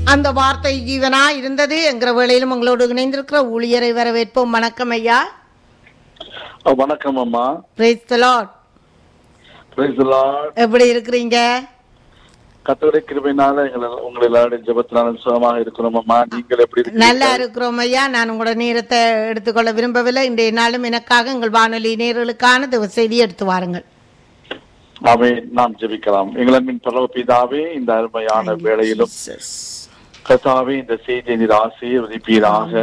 அந்த வார்த்தை ஜீவனா இருந்தது என்கிற வேளையிலும் உங்களோடு இணைந்திருக்கிற ஊழியரை வரவேற்போம் வணக்கம் ஐயா அஹ் வணக்கம் அம்மா Praise the Lord. Praise the Lord. எப்படி இருக்கிறீங்க கர்த்தருடைய கிருபையினால எங்களை உங்களை எல்லாருடைய ஜெபத்தினாலும் சுகமாக இருக்கிறோம் அம்மா நீங்கள் எப்படி இருக்கீங்க? நல்லா இருக்கிறோம் ஐயா நான் உங்களோட நேரத்தை எடுத்துக்கொள்ள விரும்பவில்லை இன்றைய நாளும் எனக்காக எங்கள் வானொலி நேர்களுக்கான தேவ செய்தி எடுத்து வாருங்கள் ஆமென் நாம் ஜெபிக்கலாம் எங்களின் பரவ பிதாவே இந்த அருமையான வேளையிலும் கர்த்தாவே இந்த செய்தியை நீர் ஆசீர்வதிப்பீராக